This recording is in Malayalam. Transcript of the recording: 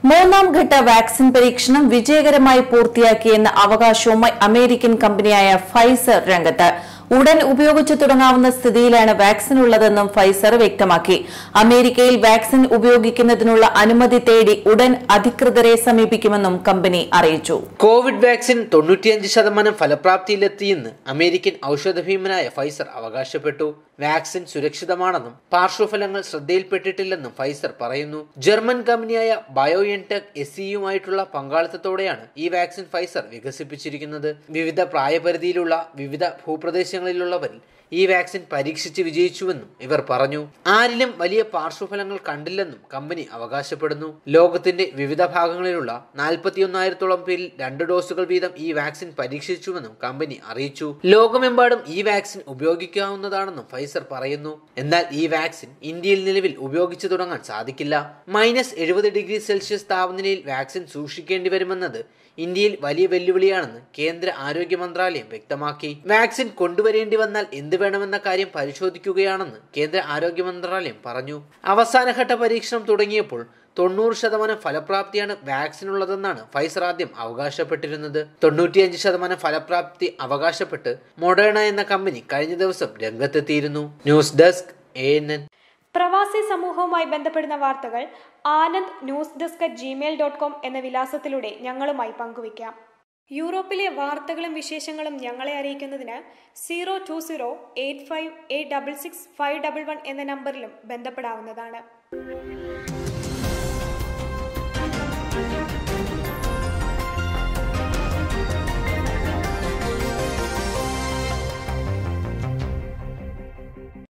മൂന്നാം ഘട്ട വാക്സിൻ പരീക്ഷണം വിജയകരമായി പൂർത്തിയാക്കിയെന്ന അവകാശവുമായി അമേരിക്കൻ കമ്പനിയായ ഫൈസർ രംഗത്ത് ഉടൻ ഉപയോഗിച്ചു തുടങ്ങാവുന്ന സ്ഥിതിയിലാണ് വാക്സിൻ ഉള്ളതെന്നും ഫൈസർ വ്യക്തമാക്കി അമേരിക്കയിൽ വാക്സിൻ ഉപയോഗിക്കുന്നതിനുള്ള അനുമതി തേടി ഉടൻ അധികൃതരെ സമീപിക്കുമെന്നും കമ്പനി അറിയിച്ചു കോവിഡ് വാക്സിൻ തൊണ്ണൂറ്റിയഞ്ച് ശതമാനം ഫലപ്രാപ്തിയിലെത്തിയെന്ന് അമേരിക്കൻ ഔഷധ ഭീമനായ ഫൈസർ അവകാശപ്പെട്ടു വാക്സിൻ സുരക്ഷിതമാണെന്നും പാർശ്വഫലങ്ങൾ ശ്രദ്ധയിൽപ്പെട്ടിട്ടില്ലെന്നും ഫൈസർ പറയുന്നു ജർമ്മൻ കമ്പനിയായ ബയോഎൻടെക് എസ് സിയുമായിട്ടുള്ള പങ്കാളിത്തത്തോടെയാണ് ഈ വാക്സിൻ ഫൈസർ വികസിപ്പിച്ചിരിക്കുന്നത് വിവിധ പ്രായപരിധിയിലുള്ള വിവിധ ഭൂപ്രദേശങ്ങളിലുള്ളവരിൽ ഈ വാക്സിൻ പരീക്ഷിച്ച് വിജയിച്ചുവെന്നും ഇവർ പറഞ്ഞു ആരിലും വലിയ പാർശ്വഫലങ്ങൾ കണ്ടില്ലെന്നും കമ്പനി അവകാശപ്പെടുന്നു ലോകത്തിന്റെ വിവിധ ഭാഗങ്ങളിലുള്ള നാൽപ്പത്തിയൊന്നായിരത്തോളം പേരിൽ രണ്ട് ഡോസുകൾ വീതം ഈ വാക്സിൻ പരീക്ഷിച്ചുവെന്നും കമ്പനി അറിയിച്ചു ലോകമെമ്പാടും ഈ വാക്സിൻ ഉപയോഗിക്കാവുന്നതാണെന്നും ഫൈസർ പറയുന്നു എന്നാൽ ഈ വാക്സിൻ ഇന്ത്യയിൽ നിലവിൽ ഉപയോഗിച്ചു തുടങ്ങാൻ സാധിക്കില്ല മൈനസ് എഴുപത് ഡിഗ്രി സെൽഷ്യസ് താപനിലയിൽ വാക്സിൻ സൂക്ഷിക്കേണ്ടി വരുമെന്നത് ഇന്ത്യയിൽ വലിയ വെല്ലുവിളിയാണെന്ന് കേന്ദ്ര ആരോഗ്യ മന്ത്രാലയം വ്യക്തമാക്കി വാക്സിൻ കൊണ്ടുവരേണ്ടി വന്നാൽ എന്ത് വേണമെന്ന കാര്യം പരിശോധിക്കുകയാണെന്ന് കേന്ദ്ര ആരോഗ്യ മന്ത്രാലയം പറഞ്ഞു അവസാനഘട്ട പരീക്ഷണം തുടങ്ങിയപ്പോൾ തൊണ്ണൂറ് ശതമാനം ഫലപ്രാപ്തിയാണ് വാക്സിനുള്ളതെന്നാണ് ഫൈസർ ആദ്യം അവകാശപ്പെട്ടിരുന്നത് തൊണ്ണൂറ്റിയഞ്ച് ശതമാനം ഫലപ്രാപ്തി അവകാശപ്പെട്ട് മൊഡേണ എന്ന കമ്പനി കഴിഞ്ഞ ദിവസം രംഗത്തെത്തിയിരുന്നു news desk A N N പ്രവാസി സമൂഹവുമായി ബന്ധപ്പെടുന്ന വാർത്തകൾ Anand news desk at Gmail dot com എന്ന വിലാസത്തിലൂടെ ഞങ്ങളുമായി പങ്കുവയ്ക്കാം യൂറോപ്പിലെ വാർത്തകളും വിശേഷങ്ങളും ഞങ്ങളെ അറിയിക്കുന്നതിന് zero two zero eight five eight double six five double one എന്ന നമ്പറിലും ബന്ധപ്പെടാവുന്നതാണ്